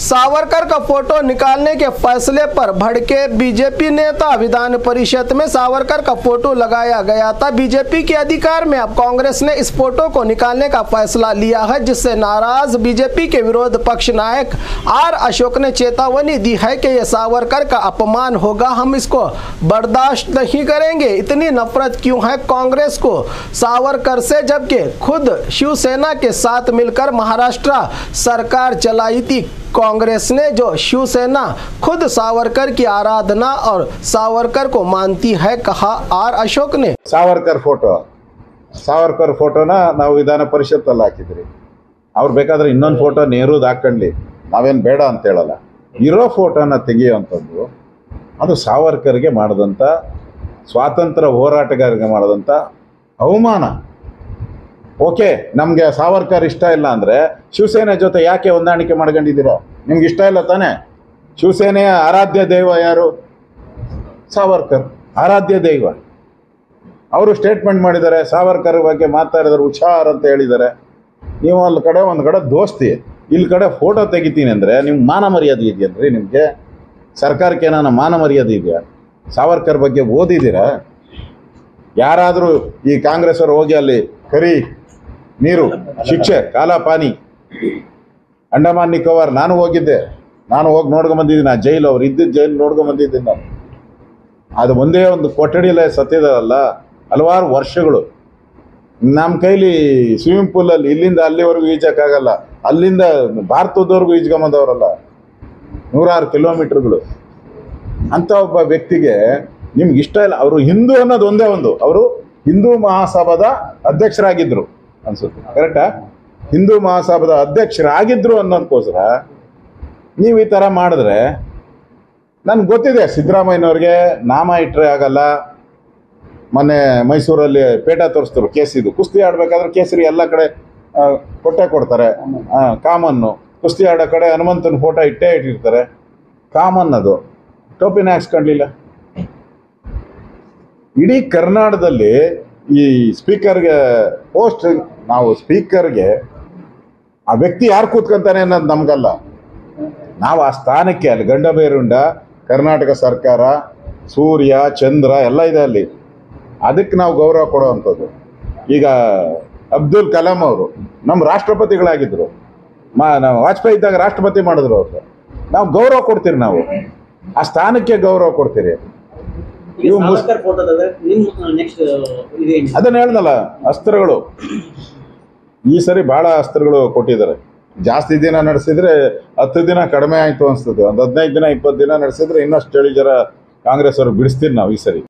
सावरकर का फोटो निकालने के फैसले पर भड़के बीजेपी नेता विधान परिषद में सावरकर का फोटो लगाया गया था बीजेपी के अधिकार में अब कांग्रेस ने इस फोटो को निकालने का फैसला लिया है जिससे नाराज बीजेपी के विरोध पक्ष नायक आर अशोक ने चेतावनी दी है कि यह सावरकर का अपमान होगा हम इसको बर्दाश्त नहीं करेंगे इतनी नफरत क्यों है कांग्रेस को सावरकर से जबकि खुद शिवसेना के साथ मिलकर महाराष्ट्र सरकार चलाई थी कांग्रेस ने जो शिवसेना खुद सावरकर की आराधना और सावरकर को मानती है कहा आर अशोक ने ಸಾವರ್ಕರ್ ಫೋಟೋ ಸಾವರ್ಕರ್ ಫೋಟೋನ ನಾವು ವಿಧಾನ ಪರಿಷತ್ತಲ್ಲಿ ಹಾಕಿದ್ರಿ ಅವ್ರು ಬೇಕಾದ್ರೆ ಇನ್ನೊಂದು ಫೋಟೋ ನೆಹರೂದ್ ಹಾಕ್ಕೊಳ್ಳಿ ನಾವೇನು ಬೇಡ ಅಂತ ಹೇಳಲ್ಲ ಇರೋ ಫೋಟೋನ ತೆಗೆಯುವಂಥದ್ದು ಅದು ಸಾವರ್ಕರ್ಗೆ ಮಾಡಿದಂಥ ಸ್ವಾತಂತ್ರ್ಯ ಹೋರಾಟಗಾರರಿಗೆ ಮಾಡಿದಂಥ ಅವಮಾನ ಓಕೆ ನಮಗೆ ಸಾವರ್ಕರ್ ಇಷ್ಟ ಇಲ್ಲ ಅಂದರೆ ಶಿವಸೇನೆ ಜೊತೆ ಯಾಕೆ ಹೊಂದಾಣಿಕೆ ಮಾಡ್ಕೊಂಡಿದ್ದೀರಾ ನಿಮ್ಗೆ ಇಷ್ಟ ಇಲ್ಲ ತಾನೇ ಶಿವಸೇನೆಯ ಆರಾಧ್ಯ ದೈವ ಯಾರು ಸಾವರ್ಕರ್ ಆರಾಧ್ಯ ದೈವ ಅವರು ಸ್ಟೇಟ್ಮೆಂಟ್ ಮಾಡಿದ್ದಾರೆ ಸಾವರ್ಕರ್ ಬಗ್ಗೆ ಮಾತಾಡಿದ್ರು ಹುಷಾರ್ ಅಂತ ಹೇಳಿದ್ದಾರೆ ನೀವು ಅಲ್ಲಿ ಕಡೆ ಒಂದು ಕಡೆ ದೋಸ್ತಿ ಇಲ್ಲಿ ಕಡೆ ಫೋಟೋ ತೆಗಿತೀನಿ ಅಂದರೆ ನಿಮ್ಗೆ ಮಾನ ಮರ್ಯಾದೆ ಇದೆಯನ್ರಿ ನಿಮಗೆ ಸರ್ಕಾರಕ್ಕೆ ಏನಾನ ಮಾನ ಮರ್ಯಾದೆ ಇದೆಯಾ ಸಾವರ್ಕರ್ ಬಗ್ಗೆ ಓದಿದ್ದೀರಾ ಯಾರಾದರೂ ಈ ಕಾಂಗ್ರೆಸ್ ಅವರು ಹೋಗಿ ಅಲ್ಲಿ ಕರಿ ನೀರು ಶಿಕ್ಷೆ ಕಾಲಾಪಾನಿ ಅಂಡಮಾನ್ ನಿಕೋಬಾರ್ ನಾನು ಹೋಗಿದ್ದೆ ನಾನು ಹೋಗಿ ನೋಡ್ಕೊಂಡ್ ಬಂದಿದ್ದೀನಿ ಆ ಜೈಲು ಅವ್ರು ಇದ್ದಿದ್ದ ಜೈಲು ನೋಡ್ಕೊಂಡ್ ಬಂದಿದ್ದೀನಿ ನಾನು ಅದು ಒಂದೇ ಒಂದು ಕೊಠಡಿಯಲ್ಲೇ ಸತ್ತಿದಾರಲ್ಲ ಹಲವಾರು ವರ್ಷಗಳು ನಮ್ಮ ಕೈಲಿ ಸ್ವಿಮ್ಮಿಂಗ್ ಪೂಲಲ್ಲಿ ಇಲ್ಲಿಂದ ಅಲ್ಲಿವರೆಗೂ ಈಜಕ್ಕಾಗಲ್ಲ ಅಲ್ಲಿಂದ ಭಾರತದವರೆಗೂ ಈಜ್ಕೊಂಬಂದವರಲ್ಲ ನೂರಾರು ಕಿಲೋಮೀಟರ್ಗಳು ಅಂತ ಒಬ್ಬ ವ್ಯಕ್ತಿಗೆ ನಿಮ್ಗೆ ಇಷ್ಟ ಇಲ್ಲ ಅವರು ಹಿಂದೂ ಅನ್ನೋದು ಒಂದೇ ಒಂದು ಅವರು ಹಿಂದೂ ಮಹಾಸಭಾದ ಅಧ್ಯಕ್ಷರಾಗಿದ್ದರು ಅನ್ಸುತ್ತೆ ಕರೆಕ್ಟಾ ಹಿಂದೂ ಮಹಾಸಭಾದ ಅಧ್ಯಕ್ಷರಾಗಿದ್ರು ಅನ್ನೋದಕ್ಕೋಸ್ಕರ ನೀವು ಈ ಥರ ಮಾಡಿದ್ರೆ ನನ್ಗೆ ಗೊತ್ತಿದೆ ಸಿದ್ದರಾಮಯ್ಯನವ್ರಿಗೆ ನಾಮ ಇಟ್ಟರೆ ಆಗಲ್ಲ ಮೊನ್ನೆ ಮೈಸೂರಲ್ಲಿ ಪೇಟ ತೋರಿಸಿದ್ರು ಕೇಸಿದು ಕುಸ್ತಿ ಆಡ್ಬೇಕಾದ್ರೆ ಕೇಸರಿ ಎಲ್ಲ ಕಡೆ ಆ, ಕೊಟ್ಟೆ ಕೊಡ್ತಾರೆ ಕಾಮನ್ನು ಕುಸ್ತಿ ಆಡೋ ಕಡೆ ಹನುಮಂತನ ಫೋಟೋ ಇಟ್ಟೇ ಇಟ್ಟಿರ್ತಾರೆ ಕಾಮನ್ ಅದು ಟೋಪಿನ ಹಾಕ್ಸ್ಕೊಂಡಿಲ್ಲ ಇಡೀ ಕರ್ನಾಟಕದಲ್ಲಿ ಈ ಸ್ಪೀಕರ್ಗೆ ಪೋಸ್ಟ್ ನಾವು ಸ್ಪೀಕರ್ಗೆ ಆ ವ್ಯಕ್ತಿ ಯಾರು ಕೂತ್ಕೊಂತಾನೆ ಅನ್ನೋದು ನಮಗಲ್ಲ ನಾವು ಆ ಸ್ಥಾನಕ್ಕೆ ಅಲ್ಲಿ ಗಂಡಬೇರುಂಡ ಕರ್ನಾಟಕ ಸರ್ಕಾರ ಸೂರ್ಯ ಚಂದ್ರ ಎಲ್ಲ ಇದೆ ಅಲ್ಲಿ ಅದಕ್ಕೆ ನಾವು ಗೌರವ ಕೊಡುವಂಥದ್ದು ಈಗ ಅಬ್ದುಲ್ ಕಲಾಂ ಅವರು ನಮ್ಮ ರಾಷ್ಟ್ರಪತಿಗಳಾಗಿದ್ದರು ಮಾ ನಾವು ವಾಜಪೇಯಿ ಇದ್ದಾಗ ರಾಷ್ಟ್ರಪತಿ ಮಾಡಿದ್ರು ಅವರು ನಾವು ಗೌರವ ಕೊಡ್ತೀರಿ ನಾವು ಆ ಸ್ಥಾನಕ್ಕೆ ಗೌರವ ಕೊಡ್ತೀರಿ ಈಗ ಇವು ಮುಸ್- ಸಾವರ್ಕರ್ ಫೋಟೋದಾಗ ನಿಮ್ಮ ನೆಕ್ಸ್ಟ್ ಇದೇನು ಅದನ್ನ ಹೇಳ್ದಲ್ಲ ಅಸ್ತ್ರಗಳು ಈ ಸರಿ ಬಹಳ ಅಸ್ತ್ರಗಳು ಕೊಟ್ಟಿದ್ದಾರೆ ಜಾಸ್ತಿ ದಿನ ನಡೆಸಿದ್ರೆ ಹತ್ತು ದಿನ ಕಡಿಮೆ ಆಯ್ತು ಅನ್ಸ್ತದೆ ಒಂದು ಹದಿನೈದು ದಿನ ಇಪ್ಪತ್ತು ದಿನ ನಡೆಸಿದ್ರೆ ಇನ್ನಷ್ಟು ಚಳಿ ಜರ ಕಾಂಗ್ರೆಸ್ ಅವ್ರು ಬಿಡಿಸ್ತೀರಿ ನಾವು ಈ ಸರಿ